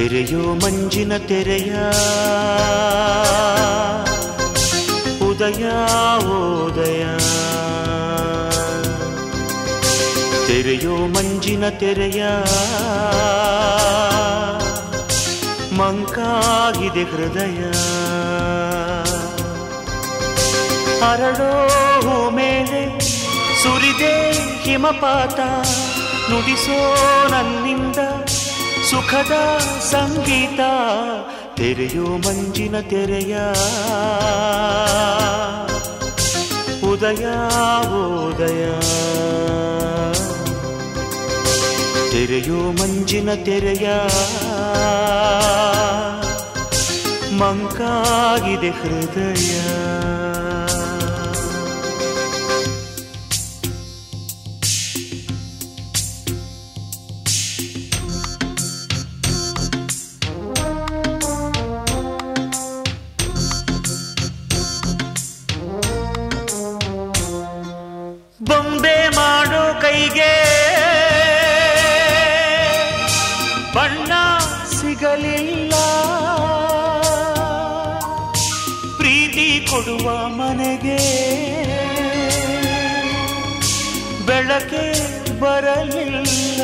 ತೆರೆಯೋ ಮಂಜಿನ ತೆರೆಯ ಉದಯ ಓದಯ ತೆರೆಯೋ ಮಂಜಿನ ತೆರೆಯ ಮಂಕಾಗಿದೆ ಹೃದಯ ಅರಳೋ ಹೂ ಮೇಲೆ ಸುರಿದೆ ಹಿಮಪಾತ ನುಡಿಸೋ ನನ್ನಿಂದ ಸುಖದ ಸಂಗೀತ ತೆರೆಯೋ ಮಂಜಿನ ತೆರೆಯ ಉದಯ ಓದಯ ತೆರೆಯೋ ಮಂಜಿನ ತೆರೆಯ ಮಂಕಾಗಿದೆ ಹೃದಯ ಬೊಂಬೆ ಮಾಡೋ ಕೈಗೆ ಬಣ್ಣ ಸಿಗಲಿಲ್ಲ ಪ್ರೀತಿ ಕೊಡುವ ಮನೆಗೆ ಬೆಳಕೆ ಬರಲಿಲ್ಲ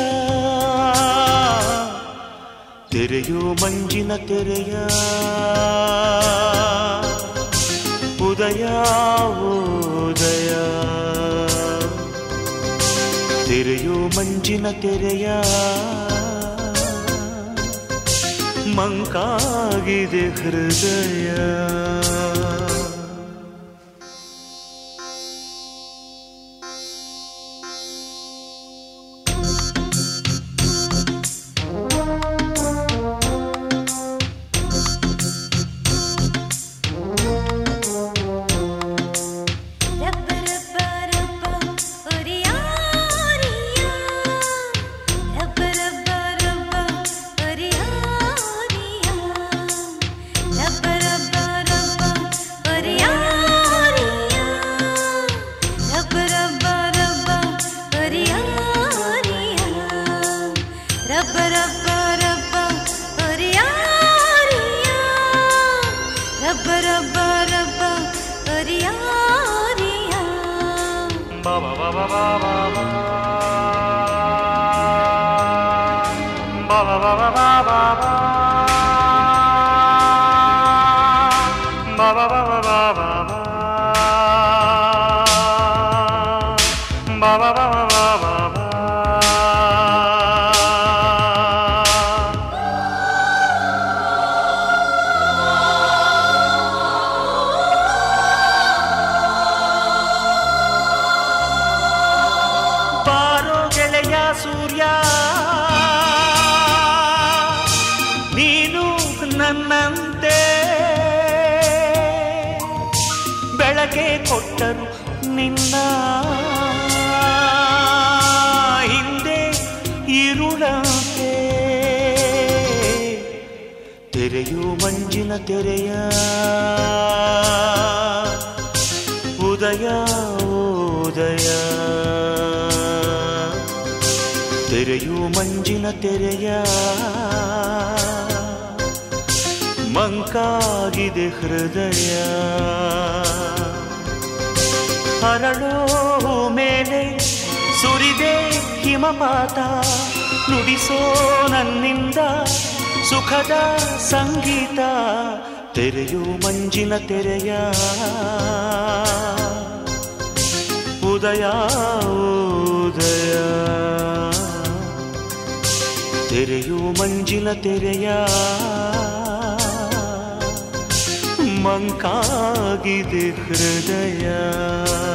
ತೆರೆಯೋ ಮಂಜಿನ ತೆರೆಯ ಉದಯ ಉದಯ ತೆರೆಯೋ ಮಂಜಿನ ತೆರೆಯ ಮಂಕಾಗಿದೆ ಹೃದಯ ರಬ್ಬ ರಬ್ಬ ರಬ್ಬ ಒರಿಯಾ ಒರಿಯಾ ರಬ್ಬ ರಬ್ಬ ರಬ್ಬ ಒರಿಯಾ ಒರಿಯಾ ರಬ್ಬ ರಬ್ಬ ರಬ್ಬ ಒರಿಯಾ ಒರಿಯಾ ರಬ್ಬ ರಬ್ಬ ರಬ್ಬ ಒರಿಯಾ ಒರಿಯಾ ರಬ್ಬ ರಬ್ಬ ರಬ್ಬ ಒರಿಯಾ ಒರಿಯಾ ರಬ್ಬ ರಬ್ಬ ರಬ್ಬ ಒರಿಯಾ ಒರಿಯಾ ಬಾಬಾ ಬಾಬಾ ಬಾಬಾ ಬಾಬಾ ಬಾಬಾ ಬಾಬಾ ಬಾಬಾ ಬಾಬಾ ಬಾಬಾ ಬಾಬಾ ಬಾಬಾ ಬಾರೋ ಗೆಳೆಯ ಸೂರ್ಯ ನೀನು ನನ್ನಂತೆ ಬೆಳಗ್ಗೆ ಕೊಟ್ಟರು ನಿನ್ನ ಹಿಂದೆ ಇರುಳಂತೆ ತೆರೆಯು ಮಂಜಿನ ತೆರೆಯ ಉದಯ ಉದಯ ತೆರೆಯು ಮಂಜಿನ ತೆರೆಯ ಮಂಕಾಗಿದೆ ಹೃದಯ ಹರಳೋ ಮೇಲೆ ಸುರಿದೆ ಹಿಮಪಾತ ನುಡಿಸೋ ನನ್ನಿಂದ ಸುಖದ ಸಂಗೀತ ತೆರೆಯು ಮಂಜಿನ ತೆರೆಯ ಉದಯ ಉದಯ ತೆರೆಯು ಮಂಜಿನ ತೆರೆಯ ಮಂಕಾಗಿದೆ ಹೃದಯ